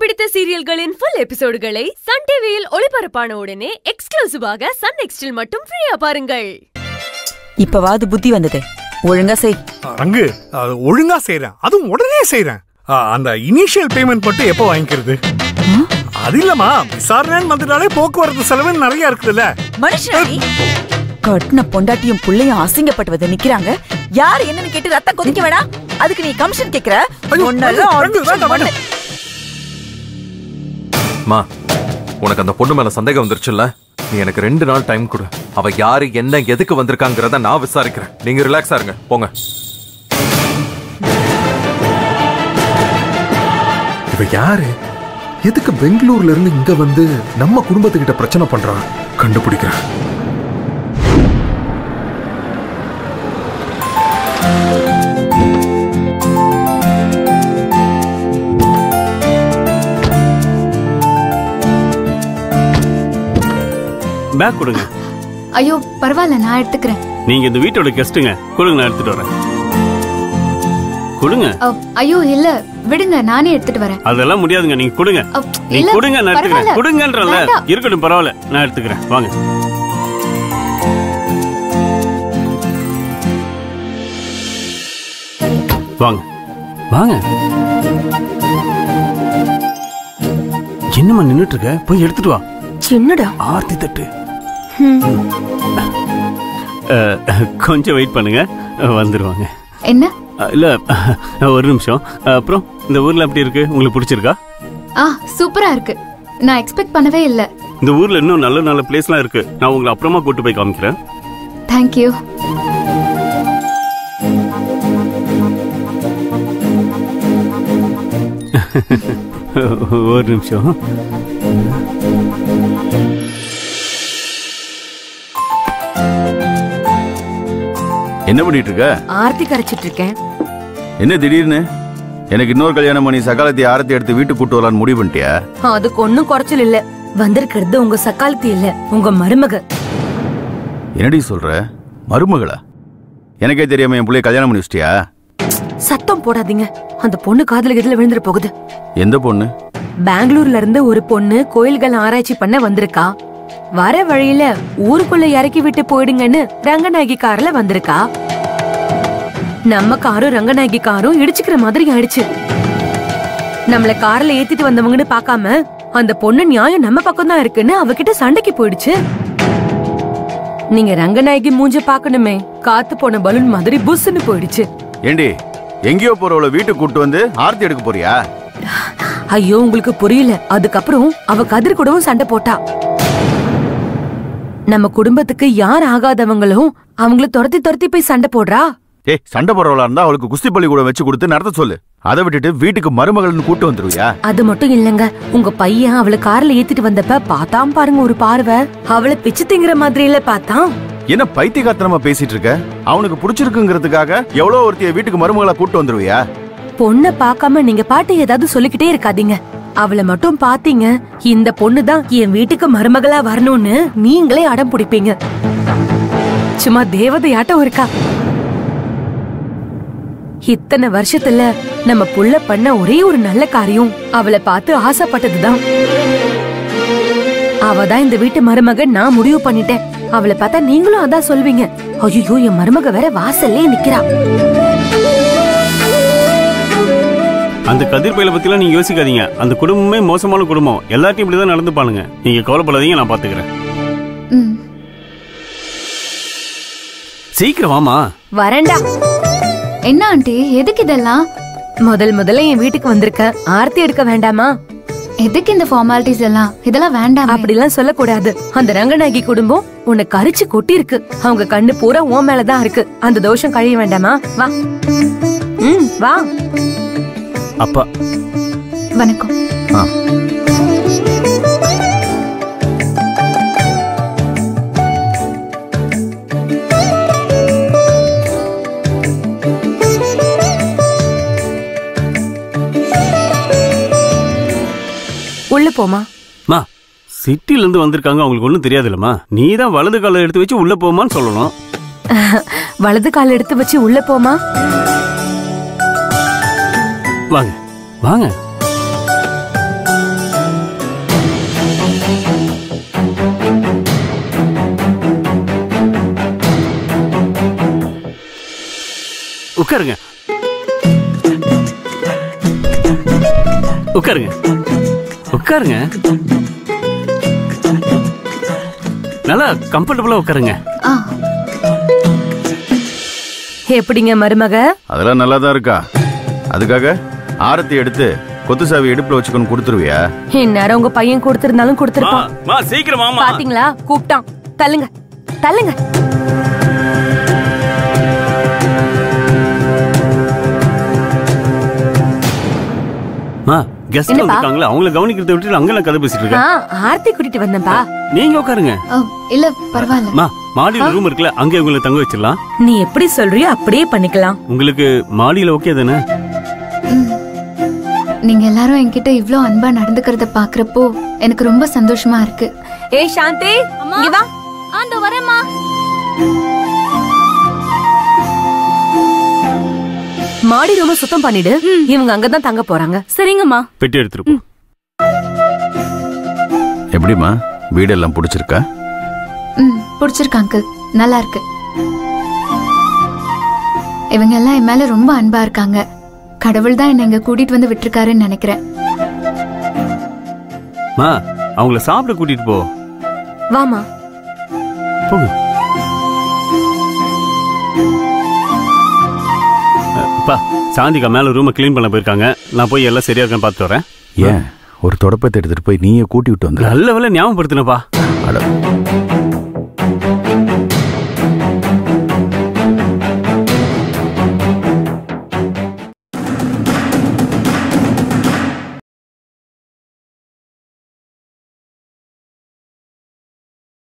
பிடித்த சீரியல்களின் full எபிசோடுகளை Sun டிவியில் ஒளிபரப்பான உடனே எக்ஸ்க்ளூசிவாக சன் நெக்ஸ்டில் மட்டும் ஃப்ரீயா பாருங்கள் இப்பவாவது புத்தி வந்தது ஒழுங்கா செய் அங்கு அது ஒழுங்கா செய்றேன் அதுவும் உடனே செய்றேன் ஆ, அந்த இனிஷியல் பேமெண்ட் மட்டும் எப்போ வாங்கிக்கிறது அது இல்லம்மா விசாரணைன்னு வந்துட்டாலே போக்குவரத்து செலவு நிறைய இருக்குதுல்ல மனுஷனா நீ கட்டின பொண்டாட்டியும் புள்ளையும் அசிங்கப்பட்டு நிக்கிறாங்க யார் என்னன்னு கேட்டு ரத்தம் கொதிக்க வேணா அதுக்கு நீ கமிஷன் கேக்குற ஐயோ, உன்னெல்லாம் வேண்டாம், வேண்டாம், வேண்டாம், வேண்டாம். மா உனக்கு அந்த பொண்ணு மேல சந்தேகம் வந்துருச்சுல்ல நீ எனக்கு ரெண்டு நாள் டைம் கொடு அவ யாரு என்ன எதுக்கு வந்திருக்காங்கிறத நான் விசாரிக்கிறேன் நீங்க ரிலாக்ஸா இருங்க போங்க இவ யாரு எதுக்கு பெங்களூர்ல இருந்து இங்க வந்து நம்ம குடும்பத்துக்கிட்ட பிரச்சனை பண்றான் கண்டுபிடிக்கிறேன் பேக் கொடுங்க ஐயோ பரவாயில்ல நான் எடுத்துக்கிறேன் நீங்க இந்த வீட்டோட கெஸ்ட்டுங்க கொடுங்க நான் எடுத்துட்டு வரேன் கொடுங்க அ, ஐயோ இல்ல விடுங்க நானே எடுத்துட்டு வரேன் அதெல்லாம் முடியாதுங்க நீங்க கொடுங்க அ, நீங்க இல்ல, கொடுங்க நான் எடுத்துக்கிறேன் பரவாயில்ல. கொடுங்கன்றல வேண்டாம். இருக்கட்டும் பரவாயில்ல நான் எடுத்துக்கிறேன் வாங்க வாங்க வாங்க என்னம்மா நின்னுட்டு இருக்க போய் எடுத்துட்டு வா சின்னடா ஆர்த்தி தட்டு அஹ், கொஞ்சம் வெயிட் பண்ணுங்க வந்துருவாங்க என்ன அஹ், இல்ல ஒரு நிமிஷம் அஹ், அப்புறம் இந்த ஊர்ல எப்படி இருக்கு உங்களுக்கு பிடிச்சிருக்கா ஆ சூப்பரா இருக்கு நான் எக்ஸ்பெக்ட் பண்ணவே இல்ல இந்த ஊர்ல இன்னும் நல்ல நல்ல பிளேஸ்லாம் இருக்கு நான் உங்களை அப்புறமா கூட்டு போய் காமிக்கிறேன் தேங்க்யூ ஒரு நிமிஷம் என்ன பண்ணிட்டு இருக்க ஆர்த்தி கரைச்சிட்டு இருக்கேன் என்ன திடீர்னு எனக்கு இன்னொரு கல்யாணம் பண்ணி சகாலத்தை ஆரத்தி எடுத்து வீட்டுக்கு கூட்டு வரலான்னு முடிவு பண்ணிட்டியா அதுக்கு ஒண்ணும் குறைச்சல் இல்ல வந்திருக்கிறது உங்க சக்காலத்தி இல்ல உங்க மருமக என்னடி சொல்ற மருமகளா எனக்கே தெரியாம என் பிள்ளைய கல்யாணம் பண்ணி வச்சிட்டியா சத்தம் போடாதீங்க அந்த பொண்ணு காதுல எதுல விழுந்துற போகுது எந்த பொண்ணு பெங்களூர்ல இருந்து ஒரு பொண்ணு கோயில்கள் ஆராய்ச்சி பண்ண வந்திருக்கா வர வழியில ஊருக்குள்ள இறக்கி விட்டு போயிடுங்கன்னு ரங்கநாயகி கார்ல வந்திருக்கா நம்ம காரும் ரங்கநாயகி காரும் இடிச்சுக்கிற மாதிரி ஆயிடுச்சு நம்மள கார்ல ஏத்திட்டு வந்தவங்கன்னு பார்க்காம அந்த பொண்ணு நியாயம் நம்ம பக்கம் தான் இருக்குன்னு அவகிட்ட சண்டைக்கு போயிடுச்சு நீங்க ரங்கநாயகி மூஞ்ச பார்க்கணுமே காத்து போன பலூன் மாதிரி புஸ்ன்னு போயிடுச்சு ஏண்டி எங்கேயோ போறவள வீட்டுக்கு கூட்டு வந்து ஆரத்தி எடுக்க போறியா ஐயோ உங்களுக்கு புரியல அதுக்கப்புறம் அவ கதிர் கூடவும் சண்டை போட்டா நம்ம குடும்பத்துக்கு யார் ஆகாதவங்களும் அவங்கள துரத்தி துரத்தி போய் சண்டை போடுறா ஏய் சண்டை போறவளா இருந்தா அவளுக்கு குஸ்தி பள்ளிக்கூடம் வச்சு கொடுத்து நடத்த சொல்லு அதை விட்டுட்டு வீட்டுக்கு மருமகள்னு கூட்டு வந்துருவியா அது மட்டும் இல்லங்க உங்க பையன் அவளை கார்ல ஏத்திட்டு வந்தப்ப பார்த்தாம் பாருங்க ஒரு பார்வை அவளை பிச்சு திங்கிற மாதிரியில பார்த்தான் என்ன பைத்தியகாத்தனமா பேசிட்டு இருக்க அவனுக்கு பிடிச்சிருக்குங்கிறதுக்காக எவ்வளவு ஒருத்திய வீட்டுக்கு மருமகளா கூட்டு வந்துருவியா பொண்ணை பார்க்காம நீங்க பாட்டு ஏதாவது சொல்லிக்கிட்டே இருக்காதீங்க அவளை மட்டும் பாத்தீங்க இந்த பொண்ணு தான் என் வீட்டுக்கு மருமகளா வரணும்னு நீங்களே அடம் பிடிப்பீங்க சும்மா தேவதையாட்டம் இருக்கா இத்தனை வருஷத்துல நம்ம புள்ள பண்ண ஒரே ஒரு நல்ல காரியம் அவளை பார்த்து ஆசைப்பட்டதுதான் அவ தான் இந்த வீட்டு மருமக நான் முடிவு பண்ணிட்டேன் அவளை பார்த்தா நீங்களும் அதான் சொல்வீங்க ஐயோ என் மருமக வேற வாசல்லே நிக்கிறா அந்த கதிர் பையில பத்திலாம் நீங்க யோசிக்காதீங்க அந்த குடும்பமே மோசமான குடும்பம் எல்லாத்தையும் இப்படிதான் நடந்துப்பானுங்க நீங்க கவலைப்படாதீங்க நான் பாத்துக்கிறேன் ம் சீக்கிரம் வாமா வரேன்டா என்ன ஆண்டி எதுக்கு இதெல்லாம் முதல் முதல்ல என் வீட்டுக்கு வந்திருக்க ஆர்த்தி எடுக்க வேண்டாமா எதுக்கு இந்த ஃபார்மாலிட்டிஸ் எல்லாம் இதெல்லாம் வேண்டாம் அப்படிலாம் சொல்லக்கூடாது அந்த ரங்கநாயகி குடும்பம் உன்னை கரிச்சு கொட்டி இருக்கு அவங்க கண்ணு பூரா உன் மேலதான் இருக்கு அந்த தோஷம் கழிய வேண்டாமா வா ம் வா அப்பா வணக்கம் ஆ. உள்ள போமா மா சிட்டில இருந்து வந்திருக்காங்க அவங்களுக்கு ஒண்ணும் தெரியாதுல்லம்மா நீ தான் வலது காலை எடுத்து வச்சு உள்ள போமான்னு சொல்லணும் வலது கால் எடுத்து வச்சு உள்ள போமா வாங்க வாங்க உட்காருங்க உட்காருங்க உட்காருங்க நல்லா கம்ஃபர்டபுளா உட்காருங்க ஆ எப்படிங்க மருமக அதெல்லாம் நல்லா தான் இருக்கா அதுக்காக ஆரத்தி எடுத்து கொத்து சாவி இடுப்புல வச்சுக்கணும் கொடுத்துருவியா இந்நேரம் உங்க பையன் கொடுத்திருந்தாலும் மா, கொடுத்திருப்பான் மா சீக்கிரம் மாமா பாத்தீங்களா கூப்பிட்டான் தள்ளுங்க தள்ளுங்க மா கெஸ்ட் என்னப்பா? வந்திருக்காங்களா அவங்கள கவனிக்கிறத விட்டு அங்கெல்லாம் கதை பேசிட்டு ஆ, இருக்கேன் ஆர்த்தி கூட்டிட்டு வந்தேன்பா நீங்க உட்காருங்க ஆ, இல்ல பரவாயில்ல மா மாடியில ரூம் இருக்குல்ல அங்கே உங்களை தங்க வச்சிடலாம் நீ எப்படி சொல்றியோ அப்படியே பண்ணிக்கலாம் உங்களுக்கு மாடியில ஓகே தானே ம். நீங்க எல்லாரும் என்கிட்ட இவ்ளோ அன்பா நடந்துக்கிறத பாக்குறப்போ எனக்கு ரொம்ப சந்தோஷமா இருக்கு ஏய் சாந்தி இங்க வா அந்த வரேம்மா மாடி ரூம சுத்தம் பண்ணிடு இவங்க அங்கதான் தங்க போறாங்க சரிங்கம்மா பெட்டி எடுத்துட்டு போ எப்படிம்மா வீடெல்லாம் பிடிச்சிருக்கா ம் பிடிச்சிருக்கு அங்கிள் நல்லா இருக்கு இவங்க எல்லாம் என் மேல ரொம்ப அன்பா இருக்காங்க கடவுள் தான் என்ன இங்க கூட்டிட்டு வந்து விட்டுருக்காருன்னு நினைக்கிறேன் மா அவங்கள சாப்பிட கூட்டிட்டு போ வாமா போங்க அஹ், பா சாந்திகா மேல ரூமை க்ளீன் பண்ண போயிருக்காங்க நான் போய் எல்லாம் சரியா இருக்கான்னு பார்த்துட்டு வரேன் ஏன் ஒரு தொடப்பத்தை எடுத்துட்டு போய் நீயே கூட்டி விட்டு வந்துட நல்ல வேலை ஞாபகப்படுத்தினப்பா அட